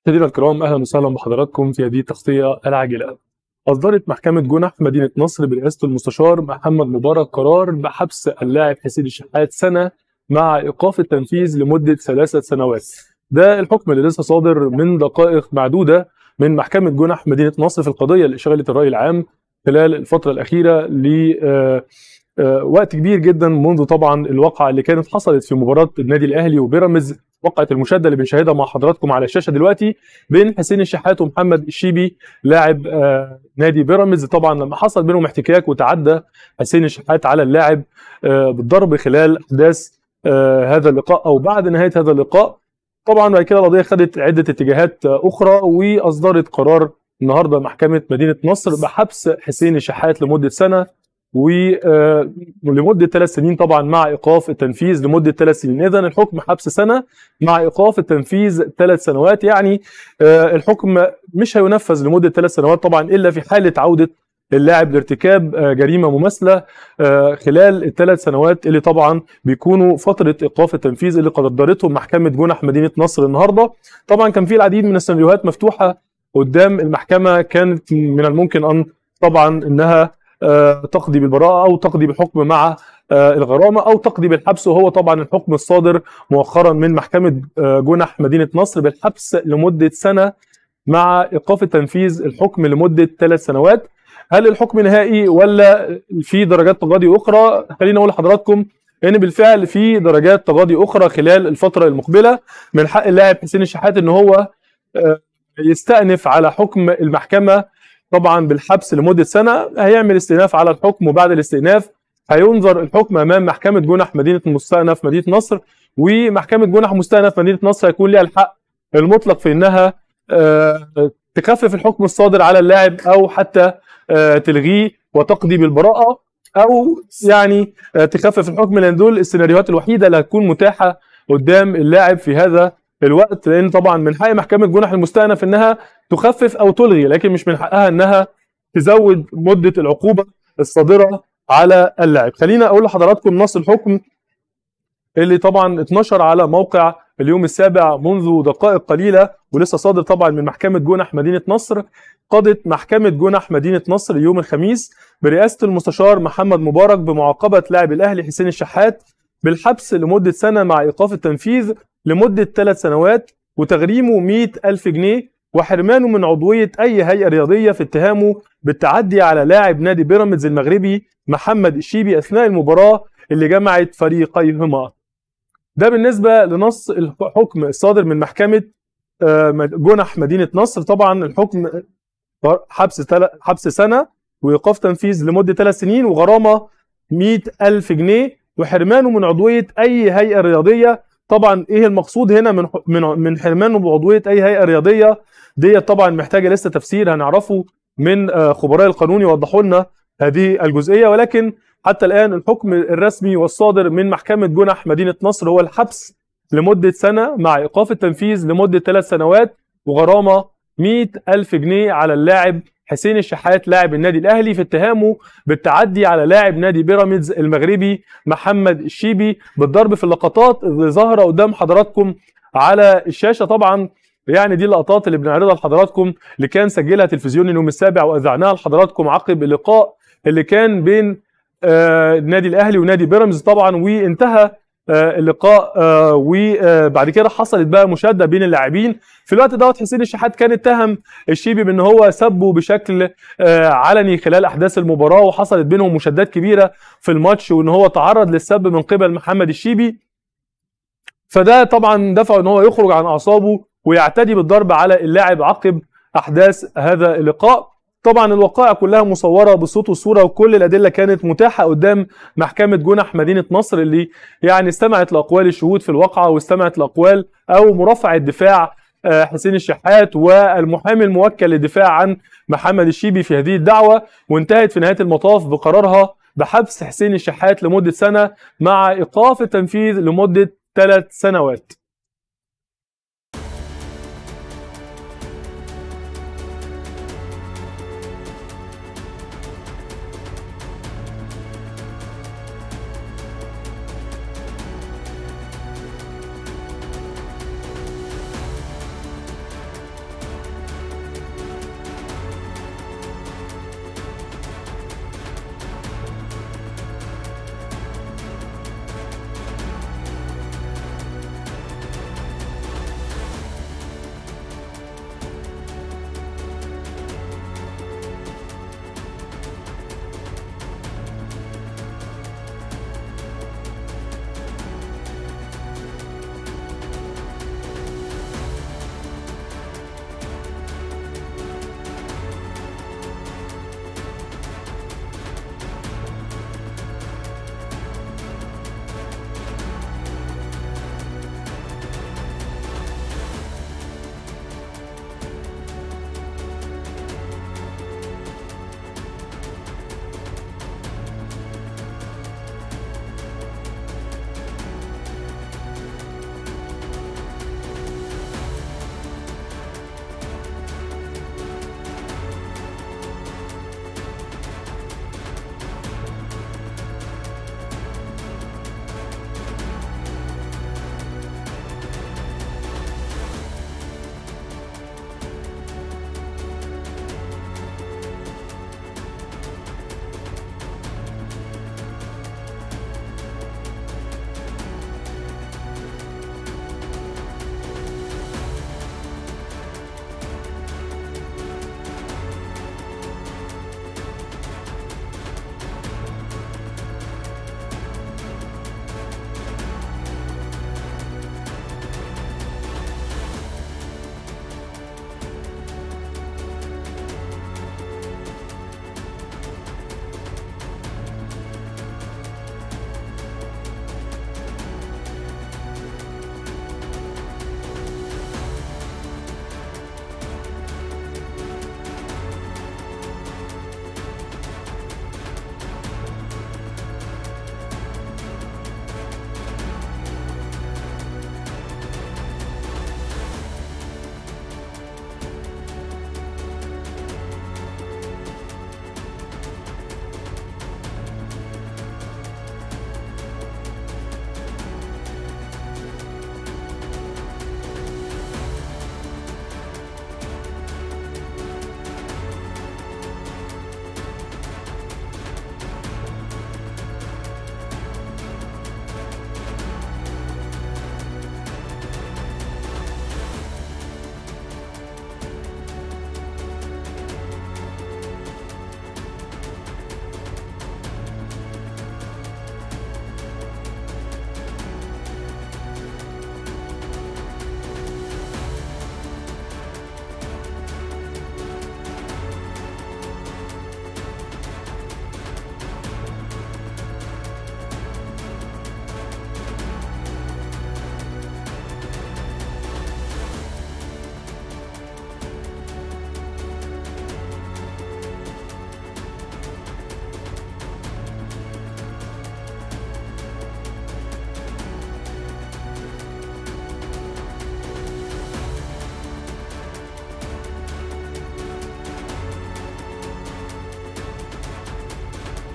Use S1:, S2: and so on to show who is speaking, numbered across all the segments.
S1: مشاهدينا الكرام اهلا وسهلا بحضراتكم في هذه التغطيه العاجله. اصدرت محكمه جنح مدينه نصر برئاسه المستشار محمد مبارك قرار بحبس اللاعب حسين الشحات سنه مع ايقاف التنفيذ لمده ثلاثه سنوات. ده الحكم اللي لسه صادر من دقائق معدوده من محكمه جنح مدينه نصر في القضيه اللي شغلت الراي العام خلال الفتره الاخيره ل آه، آه، وقت كبير جدا منذ طبعا الواقعه اللي كانت حصلت في مباراه النادي الاهلي وبيراميدز وقعه المشاده اللي بنشاهدها مع حضراتكم على الشاشه دلوقتي بين حسين الشحات ومحمد الشيبي لاعب آه، نادي بيراميدز طبعا لما حصل بينهم احتكاك وتعدى حسين الشحات على اللاعب آه، بالضرب خلال احداث آه، هذا اللقاء او بعد نهايه هذا اللقاء طبعا بعد كده القضيه خدت عده اتجاهات آه، اخرى واصدرت قرار النهارده محكمه مدينه نصر بحبس حسين الشحات لمده سنه ولمده ثلاث سنين طبعا مع ايقاف التنفيذ لمده ثلاث سنين اذا الحكم حبس سنه مع ايقاف التنفيذ ثلاث سنوات يعني آه، الحكم مش هينفذ لمده ثلاث سنوات طبعا الا في حاله عوده اللاعب لارتكاب آه، جريمه مماثله آه، خلال الثلاث سنوات اللي طبعا بيكونوا فتره ايقاف التنفيذ اللي قدرتهم محكمه جنح مدينه نصر النهارده طبعا كان في العديد من السيناريوهات مفتوحه قدام المحكمه كانت من الممكن ان طبعا انها آه، تقضي بالبراءه او تقضي بالحكم مع آه، الغرامه او تقضي بالحبس وهو طبعا الحكم الصادر مؤخرا من محكمه آه، جنح مدينه نصر بالحبس لمده سنه مع ايقاف التنفيذ الحكم لمده ثلاث سنوات هل الحكم نهائي ولا في درجات تقاضي اخرى خليني اقول لحضراتكم ان بالفعل في درجات تقاضي اخرى خلال الفتره المقبله من حق اللاعب حسين الشحات ان هو آه، يستأنف على حكم المحكمه طبعا بالحبس لمده سنه هيعمل استئناف على الحكم وبعد الاستئناف هينظر الحكم امام محكمه جنح مدينه المستأنف مدينه نصر ومحكمه جنح مستأنف مدينه نصر هيكون لها الحق المطلق في انها آه، تخفف الحكم الصادر على اللاعب او حتى آه، تلغيه وتقضي بالبراءه او يعني آه، تخفف الحكم لان دول السيناريوهات الوحيده اللي هتكون متاحه قدام اللاعب في هذا الوقت لان طبعا من حق محكمه جنح المستأنف انها تخفف او تلغي لكن مش من حقها انها تزود مده العقوبه الصادره على اللاعب خلينا اقول لحضراتكم نص الحكم اللي طبعا اتنشر على موقع اليوم السابع منذ دقائق قليله ولسه صادر طبعا من محكمه جنح مدينه نصر قضت محكمه جنح مدينه نصر يوم الخميس برئاسه المستشار محمد مبارك بمعاقبه لاعب الاهلي حسين الشحات بالحبس لمده سنه مع ايقاف التنفيذ لمده ثلاث سنوات وتغريمه 100 ألف جنيه وحرمانه من عضوية أي هيئة رياضية في اتهامه بالتعدي على لاعب نادي بيراميدز المغربي محمد الشيبي أثناء المباراة اللي جمعت فريقيهما ده بالنسبة لنص الحكم الصادر من محكمة آه، جنح مدينة نصر طبعا الحكم حبس تل... حبس سنة وإيقاف تنفيذ لمدة ثلاث سنين وغرامة 100 ألف جنيه وحرمانه من عضوية أي هيئة رياضية طبعا ايه المقصود هنا من من من حرمانه بعضويه اي هيئه رياضيه دي طبعا محتاجه لسه تفسير هنعرفه من آه، خبراء القانون يوضحوا لنا هذه الجزئيه ولكن حتى الان الحكم الرسمي والصادر من محكمه جنح مدينه نصر هو الحبس لمده سنه مع ايقاف التنفيذ لمده ثلاث سنوات وغرامه 100 ألف جنيه على اللاعب حسين الشحات لاعب النادي الاهلي في اتهامه بالتعدي على لاعب نادي بيراميدز المغربي محمد الشيبي بالضرب في اللقطات اللي ظاهره قدام حضراتكم على الشاشه طبعا يعني دي اللقطات اللي بنعرضها لحضراتكم اللي كان سجلها تلفزيون اليوم السابع واذعناها لحضراتكم عقب اللقاء اللي كان بين آه، النادي الاهلي ونادي بيراميدز طبعا وانتهى آه، اللقاء آه، وبعد كده حصلت بقى مشاده بين اللاعبين في الوقت دوت حسين الشحات كان اتهم الشيبي بان هو سبه بشكل آه، علني خلال احداث المباراه وحصلت بينهم مشادات كبيره في الماتش وان هو تعرض للسب من قبل محمد الشيبي فده طبعا دفعه ان هو يخرج عن اعصابه ويعتدي بالضرب على اللاعب عقب احداث هذا اللقاء طبعا الوقائع كلها مصوره بالصوت والصوره وكل الادله كانت متاحه قدام محكمه جنح مدينه نصر اللي يعني استمعت لاقوال الشهود في الواقعه واستمعت لاقوال او مرافع الدفاع آه، حسين الشحات والمحامي الموكل للدفاع عن محمد الشيبي في هذه الدعوه وانتهت في نهايه المطاف بقرارها بحبس حسين الشحات لمده سنه مع ايقاف التنفيذ لمده ثلاث سنوات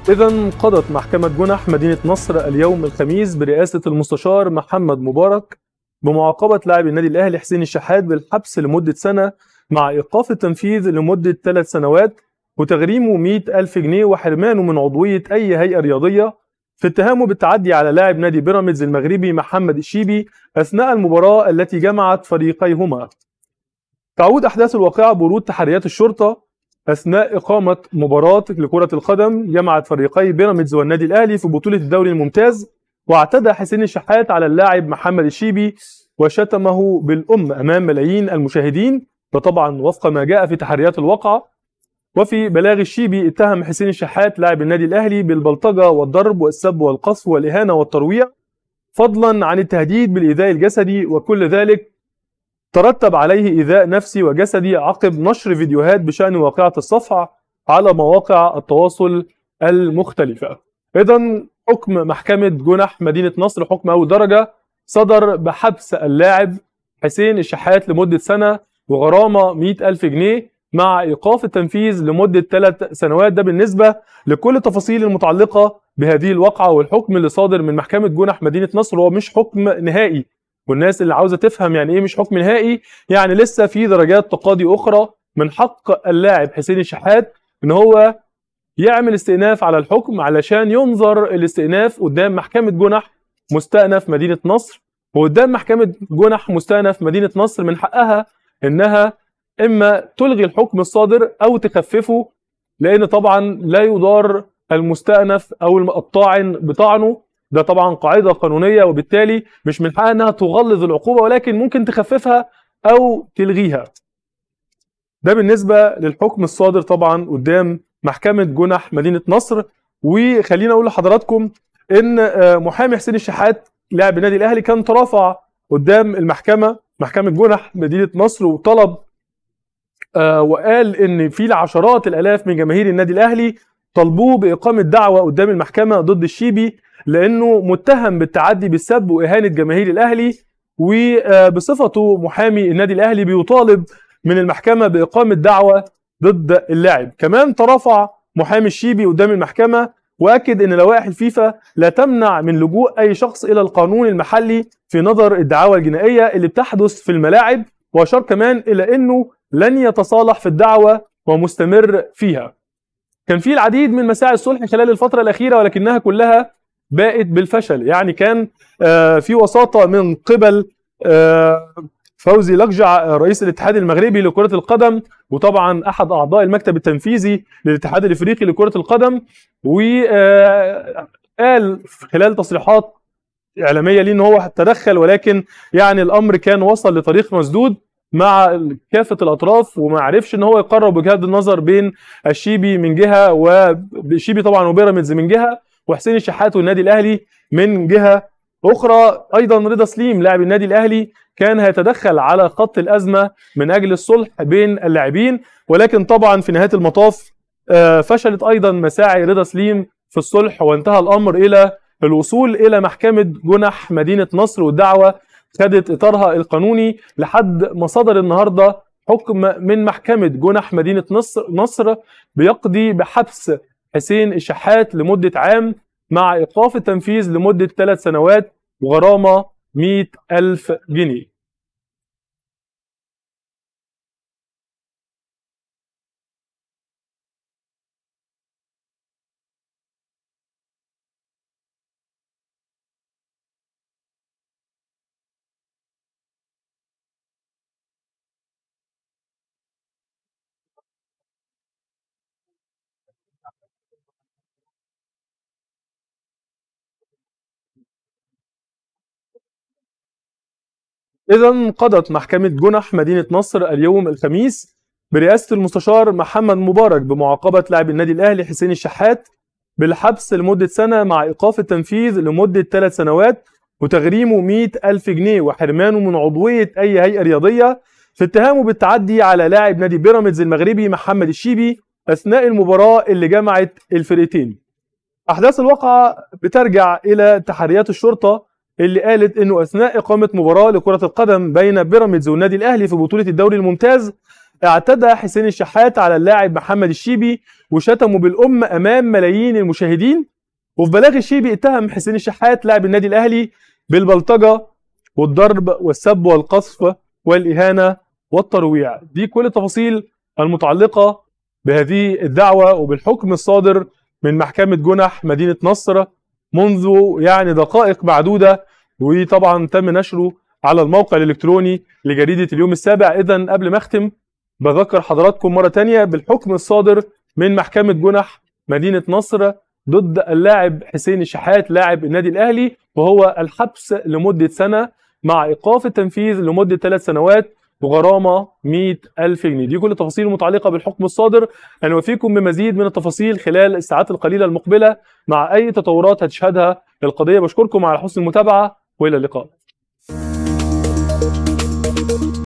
S1: إذا قضت محكمة جنح مدينة نصر اليوم الخميس برئاسة المستشار محمد مبارك بمعاقبة لاعب النادي الأهلي حسين الشحات بالحبس لمدة سنة مع إيقاف التنفيذ لمدة ثلاث سنوات وتغريمه 100 ألف جنيه وحرمانه من عضوية أي هيئة رياضية في اتهامه بالتعدي على لاعب نادي بيراميدز المغربي محمد الشيبي أثناء المباراة التي جمعت فريقيهما تعود أحداث الواقعة بورود تحريات الشرطة أثناء إقامة مباراة لكرة القدم جمعت فريقي بيراميدز والنادي الأهلي في بطولة الدوري الممتاز واعتدى حسين الشحات على اللاعب محمد الشيبي وشتمه بالأم أمام ملايين المشاهدين وطبعا وفق ما جاء في تحريات الواقعة وفي بلاغ الشيبي اتهم حسين الشحات لاعب النادي الأهلي بالبلطجة والضرب والسب والقصف والإهانة والترويع فضلا عن التهديد بالإيذاء الجسدي وكل ذلك ترتب عليه إيذاء نفسي وجسدي عقب نشر فيديوهات بشأن واقعة الصفع على مواقع التواصل المختلفة إذا حكم محكمة جنح مدينة نصر حكم أول درجة صدر بحبس اللاعب حسين الشحات لمدة سنة وغرامة 100 ألف جنيه مع إيقاف التنفيذ لمدة ثلاث سنوات ده بالنسبة لكل التفاصيل المتعلقة بهذه الواقعة والحكم اللي صادر من محكمة جنح مدينة نصر هو مش حكم نهائي والناس اللي عاوزة تفهم يعني إيه مش حكم نهائي يعني لسه في درجات تقاضي أخرى من حق اللاعب حسين الشحات إن هو يعمل استئناف على الحكم علشان ينظر الاستئناف قدام محكمة جنح مستأنف مدينة نصر وقدام محكمة جنح مستأنف مدينة نصر من حقها إنها إما تلغي الحكم الصادر أو تخففه لأن طبعا لا يضار المستأنف أو الطاعن بطعنه ده طبعا قاعدة قانونية وبالتالي مش من حقها إنها تغلظ العقوبة ولكن ممكن تخففها أو تلغيها ده بالنسبة للحكم الصادر طبعا قدام محكمة جنح مدينة نصر وخلينا أقول لحضراتكم إن محامي حسين الشحات لاعب النادي الأهلي كان ترافع قدام المحكمة محكمة جنح مدينة نصر وطلب آه وقال ان في العشرات الالاف من جماهير النادي الاهلي طلبوه باقامه دعوه قدام المحكمه ضد الشيبي لانه متهم بالتعدي بالسب واهانه جماهير الاهلي وبصفته محامي النادي الاهلي بيطالب من المحكمه باقامه دعوه ضد اللاعب كمان ترافع محامي الشيبي قدام المحكمه واكد ان لوائح الفيفا لا تمنع من لجوء اي شخص الى القانون المحلي في نظر الدعاوى الجنائيه اللي بتحدث في الملاعب واشار كمان الى انه لن يتصالح في الدعوة ومستمر فيها كان في العديد من مساعي الصلح خلال الفترة الأخيرة ولكنها كلها باءت بالفشل يعني كان في وساطة من قبل فوزي لقجع رئيس الاتحاد المغربي لكرة القدم وطبعا أحد أعضاء المكتب التنفيذي للاتحاد الإفريقي لكرة القدم وقال خلال تصريحات إعلامية ليه إن هو تدخل ولكن يعني الأمر كان وصل لطريق مسدود مع كافه الاطراف وما عرفش ان هو يقرب وجهات النظر بين الشيبي من جهه والشيبي طبعا وبيراميدز من جهه وحسين الشحات والنادي الاهلي من جهه اخرى ايضا رضا سليم لاعب النادي الاهلي كان هيتدخل على خط الازمه من اجل الصلح بين اللاعبين ولكن طبعا في نهايه المطاف فشلت ايضا مساعي رضا سليم في الصلح وانتهى الامر الى الوصول الى محكمه جنح مدينه نصر والدعوه خدت اطارها القانوني لحد ما صدر النهارده حكم من محكمه جنح مدينه نصر نصر بيقضي بحبس حسين الشحات لمده عام مع ايقاف التنفيذ لمده ثلاث سنوات وغرامه 100 ألف جنيه إذا قضت محكمة جنح مدينة نصر اليوم الخميس برئاسة المستشار محمد مبارك بمعاقبة لاعب النادي الأهلي حسين الشحات بالحبس لمدة سنة مع إيقاف التنفيذ لمدة ثلاث سنوات وتغريمه 100 ألف جنيه وحرمانه من عضوية أي هيئة رياضية في اتهامه بالتعدي على لاعب نادي بيراميدز المغربي محمد الشيبي أثناء المباراة اللي جمعت الفرقتين أحداث الواقعة بترجع إلى تحريات الشرطة اللي قالت انه اثناء اقامه مباراه لكره القدم بين بيراميدز والنادي الاهلي في بطوله الدوري الممتاز اعتدى حسين الشحات على اللاعب محمد الشيبي وشتمه بالأم أمام ملايين المشاهدين وفي بلاغ الشيبي اتهم حسين الشحات لاعب النادي الأهلي بالبلطجة والضرب والسب والقصف والإهانة والترويع دي كل التفاصيل المتعلقة بهذه الدعوة وبالحكم الصادر من محكمة جنح مدينة نصر منذ يعني دقائق معدودة وطبعا تم نشره على الموقع الإلكتروني لجريدة اليوم السابع إذا قبل ما أختم بذكر حضراتكم مرة تانية بالحكم الصادر من محكمة جنح مدينة نصر ضد اللاعب حسين الشحات لاعب النادي الأهلي وهو الحبس لمدة سنة مع إيقاف التنفيذ لمدة ثلاث سنوات وغرامة 100 ألف جنيه دي كل التفاصيل المتعلقة بالحكم الصادر أنا وفيكم بمزيد من التفاصيل خلال الساعات القليلة المقبلة مع أي تطورات هتشهدها القضية بشكركم على حسن المتابعة وإلى اللقاء